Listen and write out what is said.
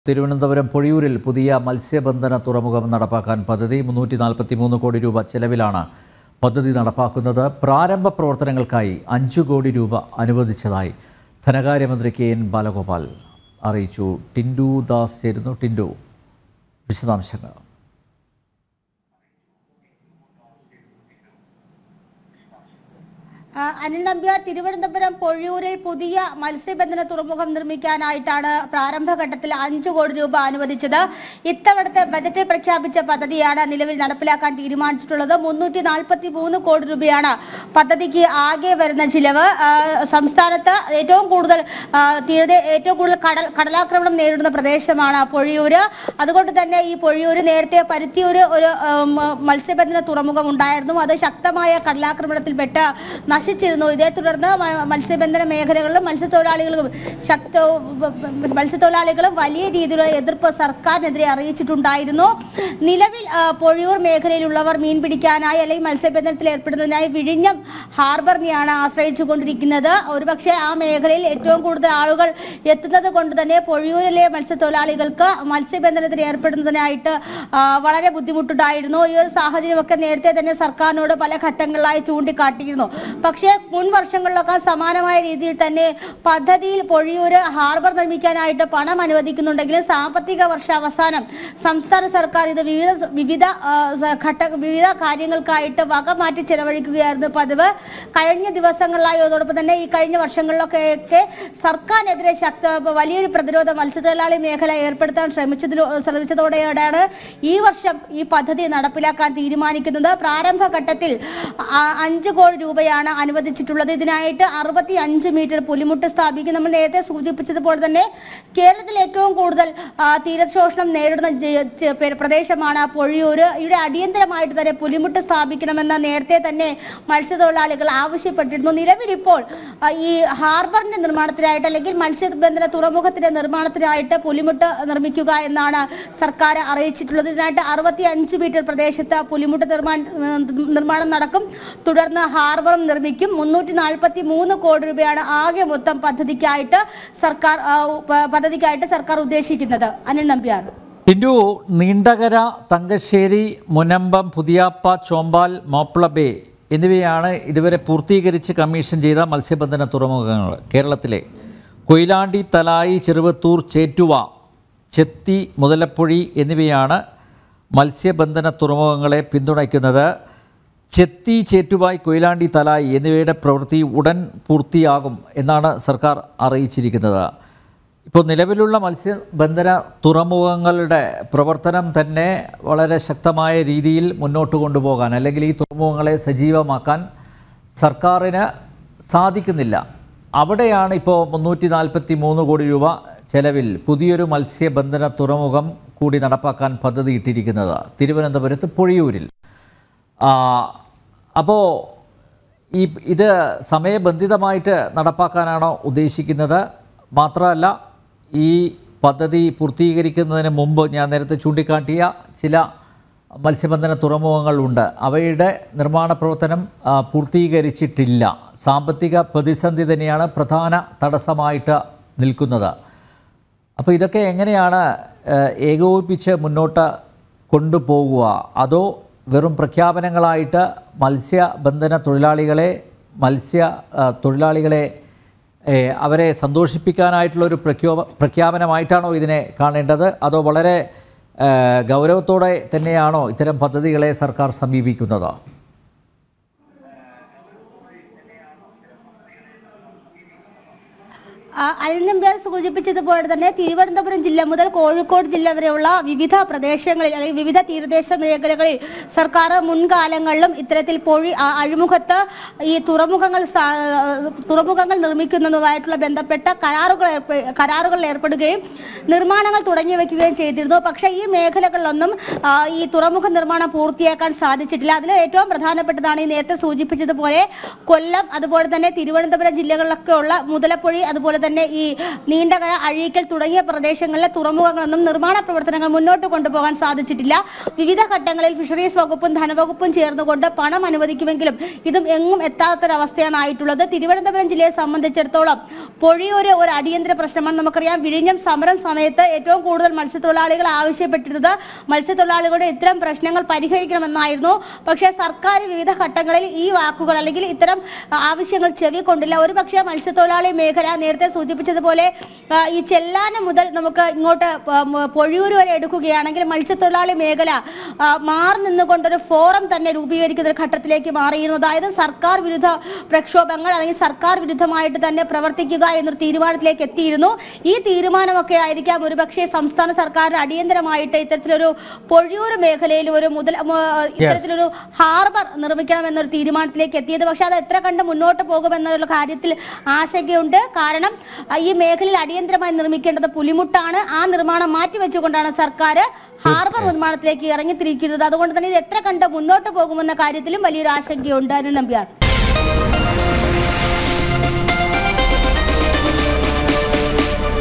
തിരുവനന്തപുരം പൊഴിയൂരിൽ പുതിയ മത്സ്യബന്ധന തുറമുഖം നടപ്പാക്കാൻ പദ്ധതി മുന്നൂറ്റി നാൽപ്പത്തി മൂന്ന് കോടി രൂപ ചെലവിലാണ് പദ്ധതി നടപ്പാക്കുന്നത് പ്രാരംഭ പ്രവർത്തനങ്ങൾക്കായി അഞ്ചു കോടി രൂപ അനുവദിച്ചതായി ധനകാര്യമന്ത്രി കെ എൻ ബാലഗോപാൽ അറിയിച്ചു ടിൻഡു ദാസ് ചേരുന്നു ടിൻഡു വിശദാംശങ്ങൾ ആ, അനിൽ നമ്പ്യാർ തിരുവനന്തപുരം പൊഴിയൂരിൽ പുതിയ മത്സ്യബന്ധന തുറമുഖം നിർമ്മിക്കാനായിട്ടാണ് പ്രാരംഭഘട്ടത്തിൽ അഞ്ചു കോടി രൂപ അനുവദിച്ചത് ഇത്തവണത്തെ ബജറ്റിൽ പ്രഖ്യാപിച്ച പദ്ധതിയാണ് നിലവിൽ നടപ്പിലാക്കാൻ തീരുമാനിച്ചിട്ടുള്ളത് മുന്നൂറ്റി നാൽപ്പത്തി മൂന്ന് കോടി രൂപയാണ് പദ്ധതിക്ക് ആകെ വരുന്ന ചിലവ് ആ, സംസ്ഥാനത്ത് ഏറ്റവും കൂടുതൽ ആ, തീരത്തെ ഏറ്റവും കൂടുതൽ കടൽ കടലാക്രമണം നേരിടുന്ന പ്രദേശമാണ് പൊഴിയൂര് അതുകൊണ്ട് തന്നെ ഈ പൊഴിയൂര് നേരത്തെ പരുത്തിയൂര് ഒരു ഉം, മത്സ്യബന്ധന തുറമുഖം ഉണ്ടായിരുന്നു അത് ശക്തമായ കടലാക്രമണത്തിൽപ്പെട്ട് നശിച്ചിരുന്നു ഇതേ തുടർന്ന് മ- മത്സ്യബന്ധന മേഖലകളിലും മത്സ്യത്തൊഴിലാളികളും ശക്ത മത്സ്യത്തൊഴിലാളികളും വലിയ രീതിയിലുള്ള എതിർപ്പ് സർക്കാരിനെതിരെ അറിയിച്ചിട്ടുണ്ടായിരുന്നു നിലവിൽ ആ, പൊഴിയൂർ മേഖലയിലുള്ളവർ മീൻ പിടിക്കാനായി അല്ലെങ്കിൽ മത്സ്യബന്ധനത്തിൽ ഏർപ്പെടുന്നതിനായി വിഴിഞ്ഞം ഹാർബറിനെയാണ് ആശ്രയിച്ചു കൊണ്ടിരിക്കുന്നത് ഒരുപക്ഷെ ആ മേഖലയിൽ ഏറ്റവും കൂടുതൽ ആളുകൾ എത്തുന്നത് കൊണ്ട് തന്നെ പൊഴിയൂരിലെ മത്സ്യത്തൊഴിലാളികൾക്ക് മത്സ്യബന്ധനത്തിന് ഏർപ്പെടുന്നതിനായിട്ട് ആ, വളരെ ബുദ്ധിമുട്ടുണ്ടായിരുന്നു ഈ ഒരു സാഹചര്യമൊക്കെ നേരത്തെ തന്നെ സർക്കാരിനോട് പല ഘട്ടങ്ങളിലായി ചൂണ്ടിക്കാട്ടിയിരുന്നു പക്ഷേ മുൻ വർഷങ്ങളിലൊക്കെ സമാനമായ രീതിയിൽ തന്നെ പദ്ധതിയിൽ പൊഴിയൂര് ഹാർബർ നിർമ്മിക്കാനായിട്ട് പണം അനുവദിക്കുന്നുണ്ടെങ്കിലും സാമ്പത്തിക വർഷാവസാനം സംസ്ഥാന സർക്കാർ ഇത് വിവിധ വിവിധ ആ, സ- ഘട്ട വിവിധ കാര്യങ്ങൾക്കായിട്ട് വക മാറ്റി ചെലവഴിക്കുകയായിരുന്നു പതിവ് കഴിഞ്ഞ ദിവസങ്ങളിലായി അതോടൊപ്പം തന്നെ ഈ കഴിഞ്ഞ വർഷങ്ങളിലൊക്കെ ഒക്കെ സർക്കാരിനെതിരെ ശക്ത വലിയൊരു പ്രതിരോധം മത്സ്യത്തൊഴിലാളി മേഖല ഏർപ്പെടുത്താൻ ശ്രമിച്ചതിലോ ശ്രമിച്ചതോടെയാണ് ഈ വർഷം ഈ പദ്ധതി നടപ്പിലാക്കാൻ തീരുമാനിക്കുന്നത് പ്രാരംഭഘട്ടത്തിൽ ആ- അഞ്ച് കോടി രൂപയാണ് അനുവദിച്ചിട്ടുള്ളത് ഇതിനായിട്ട് അറുപത്തി അഞ്ച് മീറ്റർ പുലിമുട്ട് സ്ഥാപിക്കും നമ്മൾ നേരത്തെ സൂചിപ്പിച്ചതുപോലെ തന്നെ കേരളത്തിൽ ഏറ്റവും കൂടുതൽ ആ, തീരശോഷണം നേരിടുന്ന ജ- ത- പെ- പ്രദേശമാണ് പൊഴിയൂര് ഇവിടെ അടിയന്തരമായിട്ട് തന്നെ പുലിമുട്ട് സ്ഥാപിക്കണമെന്ന് നേരത്തെ തന്നെ മത്സ്യത്തൊഴിലാളികൾ ആവശ്യപ്പെട്ടിരുന്നു നിലവിലിപ്പോൾ ആ, ഈ ഹാർബറിന്റെ നിർമ്മാണത്തിനായിട്ട് അല്ലെങ്കിൽ മത്സ്യബന്ധന തുറമുഖത്തിന്റെ നിർമ്മാണത്തിനായിട്ട് പുലിമുട്ട് നിർമ്മിക്കുക എന്നാണ് സർക്കാർ അറിയിച്ചിട്ടുള്ളത് ഇതിനായിട്ട് അറുപത്തി അഞ്ച് മീറ്റർ പ്രദേശത്ത് പുലിമുട്ട് നിർമ്മാണ നിർമ്മാണം നടക്കും തുടർന്ന് ഹാർബറും നിർമ്മിക്കും മുന്നൂറ്റി നാൽപ്പത്തി മൂന്ന് കോടി രൂപയാണ് ആകെ മൊത്തം പദ്ധതിക്കായിട്ട് സർക്കാർ ആ, പ- പദ്ധതിക്കായിട്ട് സർക്കാർ ഉദ്ദേശിക്കുന്നത് അനിൽ നമ്പ്യാർ ടിൻഡു നീണ്ടകര തങ്കശ്ശേരി മുനമ്പം പുതിയാപ്പ ചോമ്പാൽ മാപ്പിള ബേ എന്നിവയാണ് ഇതുവരെ പൂർത്തീകരിച്ച് കമ്മീഷൻ ചെയ്ത മത്സ്യബന്ധന തുറമുഖങ്ങൾ കേരളത്തിലെ കൊയിലാണ്ടി തലായി ചെറുവത്തൂർ ചേറ്റുവ ചെത്തി മുതലപ്പുഴി എന്നിവയാണ് മത്സ്യബന്ധന തുറമുഖങ്ങളെ പിന്തുണയ്ക്കുന്നത് ചെത്തി ചേറ്റുവായ് കൊയിലാണ്ടി തലായി എന്നിവയുടെ പ്രവൃത്തി ഉടൻ പൂർത്തിയാകും എന്നാണ് സർക്കാർ അറിയിച്ചിരിക്കുന്നത് ഇപ്പോൾ നിലവിലുള്ള മത്സ്യബന്ധന തുറമുഖങ്ങളുടെ പ്രവർത്തനം തന്നെ വളരെ ശക്തമായ രീതിയിൽ മുന്നോട്ട് കൊണ്ടുപോകാൻ അല്ലെങ്കിൽ ഈ തുറമുഖങ്ങളെ സജീവമാക്കാൻ സർക്കാരിന് സാധിക്കുന്നില്ല അവിടെയാണ് ഇപ്പോൾ മുന്നൂറ്റി നാൽപ്പത്തി മൂന്ന് കോടി രൂപ ചെലവിൽ പുതിയൊരു മത്സ്യബന്ധന തുറമുഖം കൂടി നടപ്പാക്കാൻ പദ്ധതിയിട്ടിരിക്കുന്നത് തിരുവനന്തപുരത്ത് പൊഴിയൂരിൽ അപ്പോൾ ഈ ഇത് സമയബന്ധിതമായിട്ട് നടപ്പാക്കാനാണോ ഉദ്ദേശിക്കുന്നത് മാത്രമല്ല ഈ പദ്ധതി പൂർത്തീകരിക്കുന്നതിന് മുമ്പ് ഞാൻ നേരത്തെ ചൂണ്ടിക്കാട്ടിയ ചില മത്സ്യബന്ധന തുറമുഖങ്ങളുണ്ട് അവയുടെ നിർമ്മാണ പ്രവർത്തനം ആ, പൂർത്തീകരിച്ചിട്ടില്ല സാമ്പത്തിക പ്രതിസന്ധി തന്നെയാണ് പ്രധാന തടസ്സമായിട്ട് നിൽക്കുന്നത് അപ്പോൾ ഇതൊക്കെ എങ്ങനെയാണ് ഏഹ്, ഏകോപിപ്പിച്ച് മുന്നോട്ട് കൊണ്ടുപോകുക അതോ വെറും പ്രഖ്യാപനങ്ങളായിട്ട് മത്സ്യബന്ധന തൊഴിലാളികളെ മത്സ്യ ആ, തൊഴിലാളികളെ ഏഹ്, അവരെ സന്തോഷിപ്പിക്കാനായിട്ടുള്ള ഒരു പ്രഖ്യാപ പ്രഖ്യാപനമായിട്ടാണോ ഇതിനെ കാണേണ്ടത് അതോ വളരെ ഏഹ്, ഗൗരവത്തോടെ തന്നെയാണോ ഇത്തരം പദ്ധതികളെ സർക്കാർ സമീപിക്കുന്നത് ആ, അനിൽ നമ്പ്യാർ സൂചിപ്പിച്ചതുപോലെ തന്നെ തിരുവനന്തപുരം ജില്ല മുതൽ കോഴിക്കോട് ജില്ല വരെയുള്ള വിവിധ പ്രദേശങ്ങളിൽ അല്ലെങ്കിൽ വിവിധ തീരദേശ മേഖലകളിൽ സർക്കാർ മുൻകാലങ്ങളിലും ഇത്തരത്തിൽ പൊഴി ആ, അഴിമുഖത്ത് ഈ തുറമുഖങ്ങൾ സ്ഥാ- തുറമുഖങ്ങൾ നിർമ്മിക്കുന്നതുമായിട്ടുള്ള ബന്ധപ്പെട്ട കരാറുകൾ ഏർപ്പെ- കരാറുകളിൽ ഏർപ്പെടുകയും നിർമ്മാണങ്ങൾ തുടങ്ങി വെക്കുകയും ചെയ്തിരുന്നു പക്ഷേ ഈ മേഖലകളിലൊന്നും ആ, ഈ തുറമുഖ നിർമ്മാണം പൂർത്തിയാക്കാൻ സാധിച്ചിട്ടില്ല അതിൽ ഏറ്റവും പ്രധാനപ്പെട്ടതാണ് ഈ നേരത്തെ സൂചിപ്പിച്ചതുപോലെ കൊല്ലം അതുപോലെ തന്നെ തിരുവനന്തപുരം ജില്ലകളിലൊക്കെ ഉള്ള മുതലപ്പുഴി അതുപോലെ തന്നെ തന്നെ ഈ നീണ്ടകര അഴീക്കൽ തുടങ്ങിയ പ്രദേശങ്ങളിലെ തുറമുഖങ്ങളൊന്നും നിർമ്മാണ പ്രവർത്തനങ്ങൾ മുന്നോട്ട് കൊണ്ടുപോകാൻ സാധിച്ചിട്ടില്ല വിവിധ ഘട്ടങ്ങളിൽ ഫിഷറീസ് വകുപ്പും ധനവകുപ്പും ചേർന്നുകൊണ്ട് പണം അനുവദിക്കുമെങ്കിലും ഇതും എങ്ങും എത്താത്തൊരവസ്ഥയാണ് ആയിട്ടുള്ളത് തിരുവനന്തപുരം ജില്ലയെ സംബന്ധിച്ചിടത്തോളം പൊഴിയൂര് ഒരു അടിയന്തര പ്രശ്നമാണ് നമുക്കറിയാം വിഴിഞ്ഞം സമരം സമയത്ത് ഏറ്റവും കൂടുതൽ മത്സ്യത്തൊഴിലാളികൾ ആവശ്യപ്പെട്ടിരുന്നത് മത്സ്യത്തൊഴിലാളികളുടെ ഇത്തരം പ്രശ്നങ്ങൾ പരിഹരിക്കണമെന്നായിരുന്നു പക്ഷേ സർക്കാർ വിവിധ ഘട്ടങ്ങളിൽ ഈ വാക്കുകൾ അല്ലെങ്കിൽ ഇത്തരം ആവശ്യങ്ങൾ ചെവിക്കൊണ്ടില്ല ഒരു പക്ഷേ മത്സ്യത്തൊഴിലാളി മേഖല നേരത്തെ സൂചിപ്പിച്ചതുപോലെ ആ, ഈ ചെല്ലാനം മുതൽ നമുക്ക് ഇങ്ങോട്ട് പ- മ- പൊഴിയൂർ വരെ എടുക്കുകയാണെങ്കിൽ മത്സ്യത്തൊഴിലാളി മേഖല ആ, മാറി നിന്നുകൊണ്ടൊരു ഫോറം തന്നെ രൂപീകരിക്കുന്ന ഒരു ഘട്ടത്തിലേക്ക് മാറിയിരുന്നു അതായത് സർക്കാർ വിരുദ്ധ പ്രക്ഷോഭങ്ങൾ അല്ലെങ്കിൽ സർക്കാർ വിരുദ്ധമായിട്ട് തന്നെ പ്രവർത്തിക്കുക എന്നൊരു തീരുമാനത്തിലേക്ക് എത്തിയിരുന്നു ഈ തീരുമാനമൊക്കെ ആയിരിക്കാം ഒരുപക്ഷെ സംസ്ഥാന സർക്കാരിന് അടിയന്തരമായിട്ട് ഇത്തരത്തിലൊരു പൊഴിയൂർ മേഖലയിൽ ഒരു മുതൽ മ- ഇത്തരത്തിലൊരു ഹാർബർ നിർമ്മിക്കണം എന്നൊരു തീരുമാനത്തിലേക്ക് എത്തിയത് പക്ഷെ അത് എത്ര കണ്ട് മുന്നോട്ട് പോകുമെന്നുള്ള കാര്യത്തിൽ ആശങ്കയുണ്ട് കാരണം ആ, ഈ മേഖലയിൽ അടിയന്തരമായി നിർമ്മിക്കേണ്ടത് പുലിമുട്ടാണ് ആ നിർമ്മാണം മാറ്റിവെച്ചുകൊണ്ടാണ് സർക്കാർ ഹാർബർ നിർമ്മാണത്തിലേക്ക് ഇറങ്ങിത്തിരിക്കുന്നത് അതുകൊണ്ട് തന്നെ ഇത് എത്ര കണ്ട് മുന്നോട്ട് പോകുമെന്ന കാര്യത്തിലും വലിയൊരു ആശങ്കയുണ്ട് അരുൺ നമ്പ്യാർ